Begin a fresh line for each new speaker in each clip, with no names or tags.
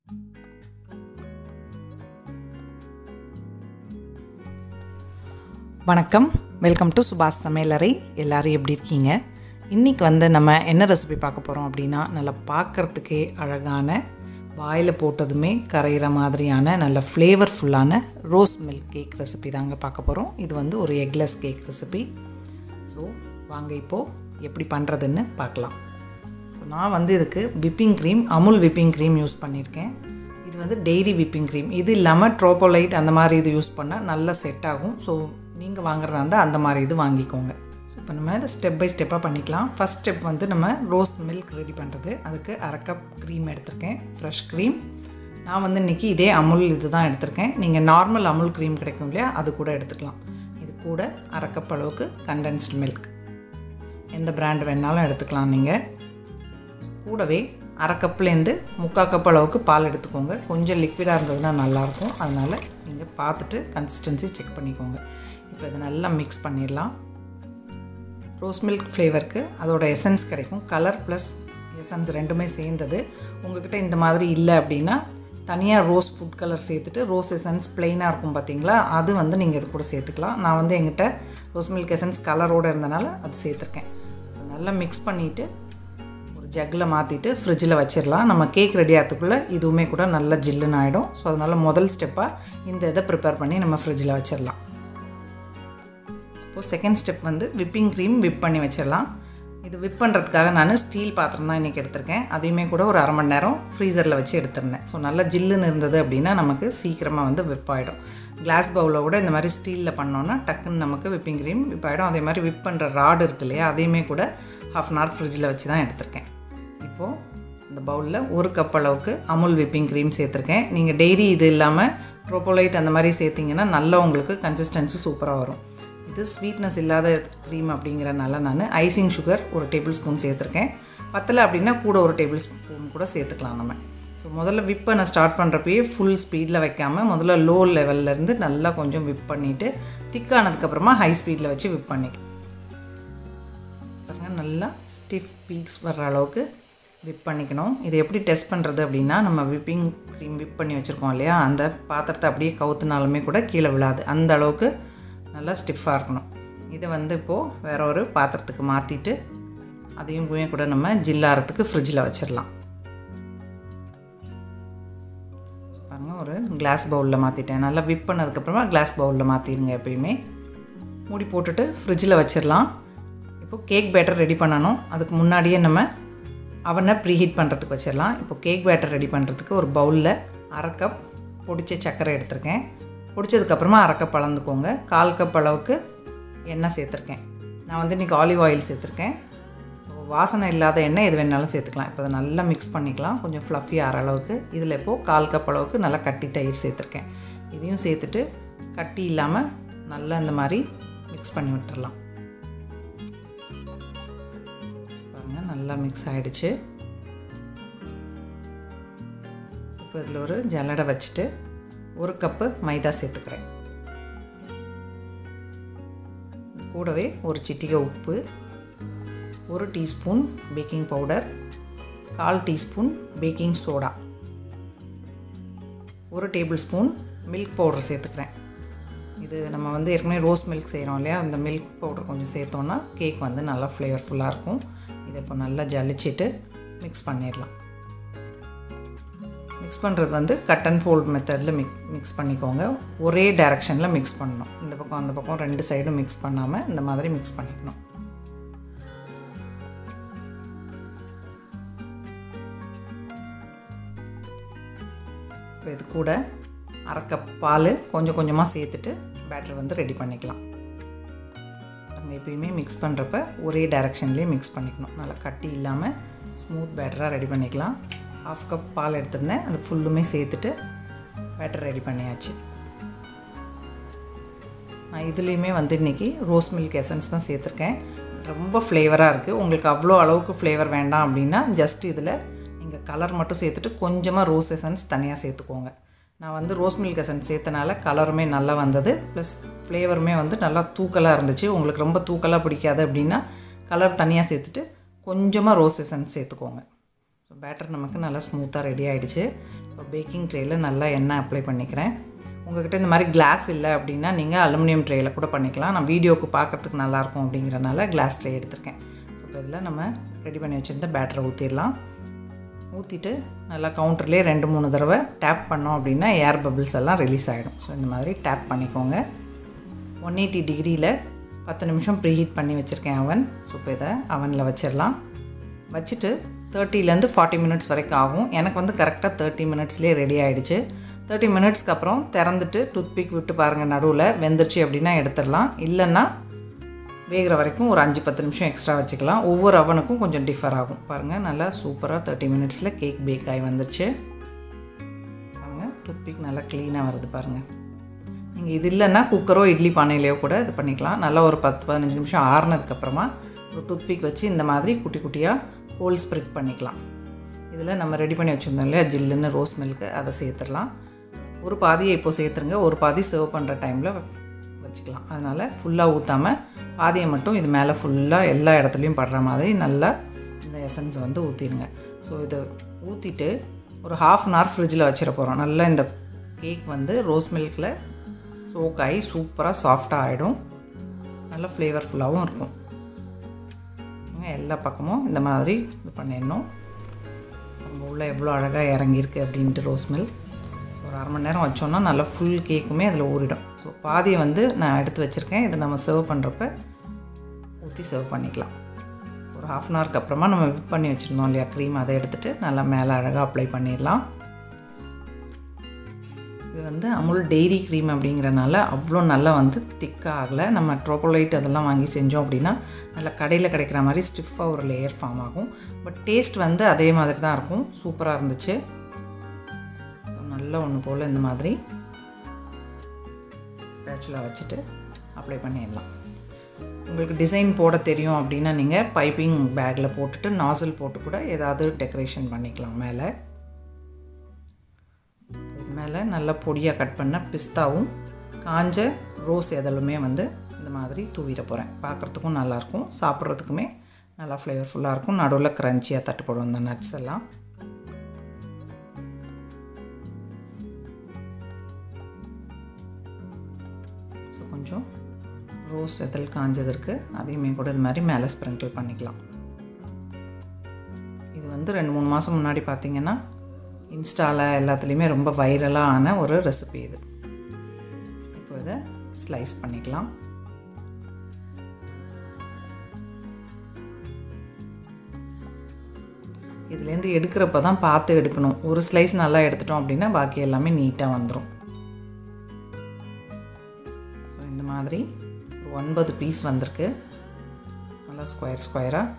வணக்கம் welcome to சுபாஷ் சமையலறை எல்லாரும் எப்படி இருக்கீங்க இன்றைக்கி வந்து நம்ம என்ன ரெசிபி பார்க்க போகிறோம் அப்படின்னா நல்லா பார்க்குறதுக்கே அழகான வாயில் போட்டதுமே கரையிற மாதிரியான நல்ல ஃப்ளேவர்ஃபுல்லான ரோஸ் மில்க் கேக் ரெசிபி தாங்க பார்க்க போகிறோம் இது வந்து ஒரு எக்லெஸ் கேக் ரெசிபி ஸோ வாங்க இப்போது எப்படி பண்ணுறதுன்னு பார்க்கலாம் ஸோ நான் வந்து இதுக்கு whipping cream Amul whipping cream use பண்ணியிருக்கேன் இது வந்து டெய்ரி விப்பிங் க்ரீம் இது இல்லாமல் ட்ரோப்போலைட் அந்த மாதிரி இது யூஸ் பண்ணால் நல்லா செட் ஆகும் ஸோ நீங்கள் வாங்குறதா இருந்தால் அந்த மாதிரி இது வாங்கிக்கோங்க ஸோ இப்போ நம்ம இதை ஸ்டெப் பை ஸ்டெப்பாக பண்ணிக்கலாம் ஃபஸ்ட் ஸ்டெப் வந்து நம்ம ரோஸ் மில்க் ரெடி பண்ணுறது அதுக்கு அரை கப் க்ரீம் எடுத்திருக்கேன் ஃப்ரெஷ் க்ரீம் நான் வந்து இன்றைக்கி இதே அமுல் இது தான் எடுத்திருக்கேன் நீங்கள் நார்மல் அமுல் க்ரீம் கிடைக்கும் இல்லையா அது கூட எடுத்துக்கலாம் இது கூட அரை கப் அளவுக்கு கண்டென்ஸ்டு மில்க் எந்த பிராண்ட் வேணாலும் எடுத்துக்கலாம் நீங்கள் கூடவே அரை கப்லேருந்து முக்கால் கப் அளவுக்கு பால் எடுத்துக்கோங்க கொஞ்சம் லிக்விடாக இருந்ததுன்னா நல்லாயிருக்கும் அதனால் நீங்கள் பார்த்துட்டு கன்சிஸ்டன்சி செக் பண்ணிக்கோங்க இப்போ இதை நல்லா மிக்ஸ் பண்ணிடலாம் ரோஸ் மில்க் ஃப்ளேவருக்கு அதோட எசன்ஸ் கிடைக்கும் கலர் ப்ளஸ் எசன்ஸ் ரெண்டுமே சேர்ந்தது உங்கள்கிட்ட இந்த மாதிரி இல்லை அப்படின்னா தனியாக ரோஸ் ஃபுட் கலர் சேர்த்துட்டு ரோஸ் எசன்ஸ் ப்ளெயினாக இருக்கும் பார்த்தீங்களா அது வந்து நீங்கள் இது கூட சேர்த்துக்கலாம் நான் வந்து எங்கிட்ட ரோஸ் மில்க் எசன்ஸ் கலரோடு இருந்தனால அது சேர்த்துருக்கேன் நல்லா மிக்ஸ் பண்ணிவிட்டு ஒரு ஜக்கில் மாற்றிட்டு ஃப்ரிட்ஜில் வச்சிடலாம் நம்ம கேக் ரெடி ஆகிறதுக்குள்ளே இதுவுமே கூட நல்ல ஜில்லுன்னு ஆகிடும் ஸோ அதனால் முதல் ஸ்டெப்பாக இந்த இதை ப்ரிப்பேர் பண்ணி நம்ம ஃப்ரிட்ஜில் வச்சிடலாம் இப்போது செகண்ட் ஸ்டெப் வந்து விப்பிங் க்ரீம் விப் பண்ணி வச்சிடலாம் இது விப் பண்ணுறதுக்காக நான் ஸ்டீல் பாத்திரம் தான் இன்றைக்கி எடுத்திருக்கேன் அதையுமே கூட ஒரு அரை மணி நேரம் ஃப்ரீசரில் வச்சு எடுத்திருந்தேன் ஸோ நல்லா ஜில்லுன்னு இருந்தது அப்படின்னா நமக்கு சீக்கிரமாக வந்து விப் ஆகிடும் கிளாஸ் பவுலில் கூட இந்த மாதிரி ஸ்டீலில் பண்ணோன்னா டக்குன்னு நமக்கு விப்பிங் க்ரீம் விப் ஆகிடும் அதே மாதிரி விப் பண்ணுற ராடு இருக்கு இல்லையா அதையுமே கூட ஹாஃப் அன் ஹவர் ஃப்ரிட்ஜில் வச்சு தான் எடுத்திருக்கேன் இப்போது இந்த பவுலில் ஒரு கப் அளவுக்கு அமுல் விப்பிங் க்ரீம் சேர்த்துருக்கேன் நீங்கள் டெய்ரி இது இல்லாமல் ட்ரோப்போலைட் அந்த மாதிரி சேர்த்திங்கன்னா நல்லா உங்களுக்கு கன்சிஸ்டன்சி சூப்பராக வரும் இது ஸ்வீட்னஸ் இல்லாத க்ரீம் அப்படிங்கிறனால நான் ஐசிங் சுகர் ஒரு டேபிள் ஸ்பூன் சேர்த்துருக்கேன் பத்தலை அப்படின்னா கூட ஒரு டேபிள் ஸ்பூன் கூட சேர்த்துக்கலாம் நம்ம ஸோ முதல்ல விப் பண்ண ஸ்டார்ட் பண்ணுறப்பயே ஃபுல் ஸ்பீடில் வைக்காமல் முதல்ல லோ லெவல்லேருந்து நல்லா கொஞ்சம் விப் பண்ணிவிட்டு திக்கானதுக்கப்புறமா ஹை ஸ்பீடில் வச்சு விப் பண்ணிக்கலாம் பாருங்கள் நல்லா ஸ்டிஃப் பீக்ஸ் வர்ற அளவுக்கு விப் பண்ணிக்கணும் இது எப்படி டெஸ்ட் பண்ணுறது அப்படின்னா நம்ம விப்பிங் க்ரீம் விப் பண்ணி வச்சுருக்கோம் இல்லையா அந்த பாத்திரத்தை அப்படியே கவுத்துனாலுமே கூட கீழே விழாது அந்த அளவுக்கு நல்லா ஸ்டிஃபாக இருக்கணும் இதை வந்து இப்போது வேற ஒரு பாத்திரத்துக்கு மாற்றிட்டு அதையும் கூட நம்ம ஜில்லாரத்துக்கு ஃப்ரிட்ஜில் வச்சிடலாம் பாருங்கள் ஒரு கிளாஸ் பவுலில் மாற்றிட்டேன் நல்லா விப் பண்ணதுக்கப்புறமா கிளாஸ் பவுலில் மாற்றிடுங்க எப்பயுமே மூடி போட்டுட்டு ஃப்ரிட்ஜில் வச்சிடலாம் இப்போது கேக் பேட்டர் ரெடி பண்ணணும் அதுக்கு முன்னாடியே நம்ம அவனை ப்ரீஹீட் பண்ணுறதுக்கு வச்சிடலாம் இப்போ கேக் பேட்டர் ரெடி பண்ணுறதுக்கு ஒரு பவுலில் அரை கப் பொடிச்ச சர்க்கரை எடுத்திருக்கேன் பொடிச்சதுக்கப்புறமா அரை கப் அளந்துக்கோங்க கால் கப் அளவுக்கு எண்ணெய் சேர்த்துருக்கேன் நான் வந்து இன்றைக்கி ஆலிவ் ஆயில் சேர்த்துருக்கேன் ஸோ வாசனை இல்லாத எண்ணெய் எது வேணாலும் சேர்த்துக்கலாம் இப்போ அதை நல்லா மிக்ஸ் பண்ணிக்கலாம் கொஞ்சம் ஃப்ளஃபி ஆகிற அளவுக்கு இதில் இப்போது கால் கப் அளவுக்கு நல்லா கட்டி தயிர் சேர்த்துருக்கேன் இதையும் சேர்த்துட்டு கட்டி இல்லாமல் நல்லா இந்த மாதிரி மிக்ஸ் பண்ணி விட்டுறலாம் பாருங்கள் நல்லா மிக்ஸ் ஆகிடுச்சு இப்போ இதில் ஒரு ஜல்லடை வச்சுட்டு ஒரு கப்பு மைதா சேர்த்துக்கிறேன் கூடவே ஒரு சிட்டிகை உப்பு ஒரு டீஸ்பூன் பேக்கிங் பவுடர் கால் டீஸ்பூன் பேக்கிங் சோடா ஒரு டேபிள் ஸ்பூன் மில்க் பவுடர் சேர்த்துக்கிறேன் இது நம்ம வந்து ஏற்கனவே ரோஸ் மில்க் செய்கிறோம் இல்லையா அந்த மில்க் பவுடர் கொஞ்சம் சேர்த்தோன்னா கேக் வந்து நல்லா ஃப்ளேவர்ஃபுல்லாக இருக்கும் இதை இப்போ நல்லா ஜலிச்சிட்டு மிக்ஸ் பண்ணிடலாம் மிக்ஸ் பண்ணுறது வந்து கட் அண்ட் ஃபோல்ட் மெத்தடில் மிக் மிக்ஸ் பண்ணிக்கோங்க ஒரே டைரக்ஷனில் மிக்ஸ் பண்ணணும் இந்த பக்கம் அந்த பக்கம் ரெண்டு சைடும் மிக்ஸ் பண்ணாமல் இந்த மாதிரி மிக்ஸ் பண்ணிக்கணும் இப்போ இது கூட அரை கப் பால் கொஞ்சம் கொஞ்சமாக சேர்த்துட்டு பேட்டர் வந்து ரெடி பண்ணிக்கலாம் அங்கே எப்பயுமே மிக்ஸ் பண்ணுறப்ப ஒரே டைரக்ஷன்லேயே மிக்ஸ் பண்ணிக்கணும் நல்லா கட்டி இல்லாமல் ஸ்மூத் பேட்டராக ரெடி பண்ணிக்கலாம் ஹாஃப் கப் பால் எடுத்திருந்தேன் அது ஃபுல்லுமே சேர்த்துட்டு பேட்டர் ரெடி பண்ணியாச்சு நான் இதுலேயுமே வந்து இன்றைக்கி ரோஸ் மில்க் எசன்ஸ் தான் சேர்த்துருக்கேன் ரொம்ப ஃப்ளேவராக இருக்குது உங்களுக்கு அவ்வளோ அளவுக்கு ஃப்ளேவர் வேண்டாம் அப்படின்னா ஜஸ்ட் இதில் நீங்கள் கலர் மட்டும் சேர்த்துட்டு கொஞ்சமாக ரோஸ் எசன்ஸ் தனியாக சேர்த்துக்கோங்க நான் வந்து ரோஸ் மில்க் எசன்ஸ் சேர்த்தனால கலருமே நல்லா வந்தது ப்ளஸ் ஃப்ளேவருமே வந்து நல்லா தூக்கலாக இருந்துச்சு உங்களுக்கு ரொம்ப தூக்கலாக பிடிக்காது அப்படின்னா கலர் தனியாக சேர்த்துட்டு கொஞ்சமாக ரோஸ் எசன்ஸ் சேர்த்துக்கோங்க ஸோ பேட்டர் நமக்கு நல்லா ஸ்மூத்தாக ரெடி ஆகிடுச்சு இப்போ பேக்கிங் ட்ரேயில் நல்லா எண்ணெய் அப்ளை பண்ணிக்கிறேன் உங்கள்கிட்ட இந்த மாதிரி கிளாஸ் இல்லை அப்படின்னா நீங்கள் அலுமினியம் ட்ரேயில் கூட பண்ணிக்கலாம் நான் வீடியோவுக்கு பார்க்குறதுக்கு நல்லாயிருக்கும் அப்படிங்கிறனால கிளாஸ் ட்ரே எடுத்திருக்கேன் ஸோ இப்போ இதில் நம்ம ரெடி பண்ணி வச்சுருந்த பேட்டரை ஊற்றிடலாம் ஊற்றிட்டு நல்லா கவுண்டர்லேயே ரெண்டு மூணு தடவை டேப் பண்ணோம் அப்படின்னா ஏர் பபிள்ஸ் எல்லாம் ரிலீஸ் ஆகிடும் ஸோ இந்த மாதிரி டேப் பண்ணிக்கோங்க ஒன் எயிட்டி டிகிரியில் பத்து நிமிஷம் ப்ரீஹீட் பண்ணி வச்சுருக்கேன் அவன் ஸோ இப்போ இதை அவனில் வச்சிடலாம் வச்சுட்டு தேர்ட்டிலேருந்து ஃபார்ட்டி மினிட்ஸ் வரைக்கும் ஆகும் எனக்கு வந்து கரெக்டாக தேர்ட்டி மினிட்ஸ்லேயே ரெடி ஆகிடுச்சு தேர்ட்டி மினிட்ஸ்க்கு அப்புறம் திறந்துட்டு டூத்பிக் விட்டு பாருங்கள் நடுவில் வெந்துருச்சு அப்படின்னா எடுத்துடலாம் இல்லைன்னா வேகிற வரைக்கும் ஒரு அஞ்சு பத்து நிமிஷம் எக்ஸ்ட்ரா வச்சுக்கலாம் ஒவ்வொரு அவனுக்கும் கொஞ்சம் டிஃபர் ஆகும் பாருங்கள் நல்லா சூப்பராக தேர்ட்டி மினிட்ஸில் கேக் பேக் ஆகி வந்துருச்சு பாருங்கள் டூத்பிக் நல்லா க்ளீனாக வருது பாருங்கள் நீங்கள் இது இல்லைன்னா குக்கரோ இட்லி பானையிலையோ கூட இது பண்ணிக்கலாம் நல்லா ஒரு பத்து பதினஞ்சு நிமிஷம் ஆறுனதுக்கப்புறமா ஒரு டூத்பிக் வச்சு இந்த மாதிரி குட்டி குட்டியாக ஹோல் ஸ்ப்ரிட் பண்ணிக்கலாம் இதில் நம்ம ரெடி பண்ணி வச்சுருந்தோம் இல்லையா ஜில்லுன்னு ரோஸ் மில்க்கு அதை சேர்த்துடலாம் ஒரு பாதியை இப்போ சேர்த்துருங்க ஒரு பாதி சர்வ் பண்ணுற டைமில் வச்சுக்கலாம் அதனால் ஃபுல்லாக ஊற்றாமல் பாதியை மட்டும் இது மேலே ஃபுல்லாக எல்லா இடத்துலையும் படுற மாதிரி நல்லா இந்த எசன்ஸ் வந்து ஊற்றிடுங்க ஸோ இதை ஊற்றிட்டு ஒரு ஹாஃப் அன் ஹவர் ஃப்ரிட்ஜில் வச்சிட போகிறோம் நல்லா இந்த கேக் வந்து ரோஸ் மில்கில் சோக் ஆகி சூப்பராக சாஃப்டாக ஆகிடும் நல்லா ஃப்ளேவர்ஃபுல்லாகவும் இருக்கும் எல்லா பக்கமும் இந்த மாதிரி இது பண்ணிடணும் நம்ம உள்ள எவ்வளோ அழகாக இறங்கியிருக்கு அப்படின்ட்டு ரோஸ் மில்க் ஒரு அரை மணி நேரம் வச்சோன்னா நல்லா ஃபுல் கேக்குமே அதில் ஊறிடும் ஸோ பாதியை வந்து நான் எடுத்து வச்சுருக்கேன் இதை நம்ம சர்வ் பண்ணுறப்ப ஊற்றி சர்வ் பண்ணிக்கலாம் ஒரு ஹாஃப் அன் ஹவருக்கு அப்புறமா நம்ம விப் பண்ணி வச்சுருந்தோம் இல்லையா க்ரீம் அதை எடுத்துகிட்டு நல்லா மேலே அழகாக அப்ளை பண்ணிடலாம் இது வந்து அமுல் டெய்ரி க்ரீம் அப்படிங்கிறனால அவ்வளோ நல்லா வந்து திக்காக ஆகலை நம்ம ட்ரோபோலைட் அதெல்லாம் வாங்கி செஞ்சோம் அப்படின்னா நல்லா கடையில் கிடைக்கிற மாதிரி ஸ்டிஃபாக ஒரு லேயர் ஃபார்ம் ஆகும் பட் டேஸ்ட் வந்து அதே மாதிரி தான் இருக்கும் சூப்பராக இருந்துச்சு நல்லா ஒன்று போல் இந்த மாதிரி ஸ்க்ராட்சில் வச்சுட்டு அப்ளை பண்ணிடலாம் உங்களுக்கு டிசைன் போட தெரியும் அப்படின்னா நீங்கள் பைப்பிங் பேக்கில் போட்டுட்டு நாசல் போட்டு கூட ஏதாவது டெக்கரேஷன் பண்ணிக்கலாம் மேலே இது மேலே நல்லா பொடியாக கட் பண்ண பிஸ்தாவும் காஞ்ச ரோஸ் எதலுமே வந்து இந்த மாதிரி தூவிட போகிறேன் பார்க்குறதுக்கும் நல்லாயிருக்கும் சாப்பிட்றதுக்குமே நல்லா ஃப்ளேவர்ஃபுல்லாக இருக்கும் நடுவில் க்ரன்ச்சியாக தட்டுப்படும் இந்த நட்ஸ் எல்லாம் ஸோ கொஞ்சம் ரோஸ் எதல் காஞ்சது இருக்குது அதையுமே கூட இது மாதிரி மேலே ஸ்ப்ரிங்கிள் பண்ணிக்கலாம் இது வந்து ரெண்டு மூணு மாதம் முன்னாடி பார்த்தீங்கன்னா இன்ஸ்டாவில் எல்லாத்துலேயுமே ரொம்ப வைரலாக ஆன ஒரு ரெசிபி இது இப்போ இதை ஸ்லைஸ் பண்ணிக்கலாம் இதுலேருந்து எடுக்கிறப்ப தான் பார்த்து எடுக்கணும் ஒரு ஸ்லைஸ் நல்லா எடுத்துட்டோம் அப்படின்னா பாக்கி எல்லாமே நீட்டாக வந்துடும் ஸோ இந்த மாதிரி ஒரு ஒன்பது பீஸ் வந்திருக்கு நல்லா ஸ்கொயர் ஸ்கொயராக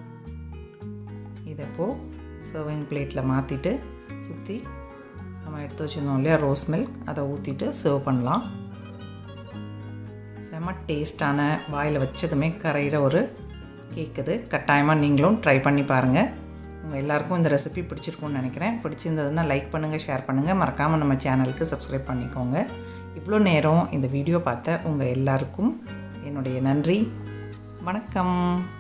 இதை இப்போது சர்விங் பிளேட்டில் மாற்றிட்டு சுற்றி நம்ம எடுத்து வச்சுருந்தோம் இல்லையா ரோஸ் மில்க் அதை ஊற்றிட்டு சர்வ் பண்ணலாம் செம டேஸ்டான வாயில் வச்சதுமே கரையிற ஒரு கேக் இது கட்டாயமாக நீங்களும் ட்ரை பண்ணி பாருங்கள் உங்கள் எல்லாருக்கும் இந்த ரெசிபி பிடிச்சிருக்கும்னு நினைக்கிறேன் பிடிச்சிருந்ததுன்னா லைக் பண்ணுங்கள் ஷேர் பண்ணுங்கள் மறக்காமல் நம்ம சேனலுக்கு சப்ஸ்கிரைப் பண்ணிக்கோங்க இவ்வளோ நேரம் இந்த வீடியோ பார்த்த உங்கள் எல்லாருக்கும் என்னுடைய நன்றி வணக்கம்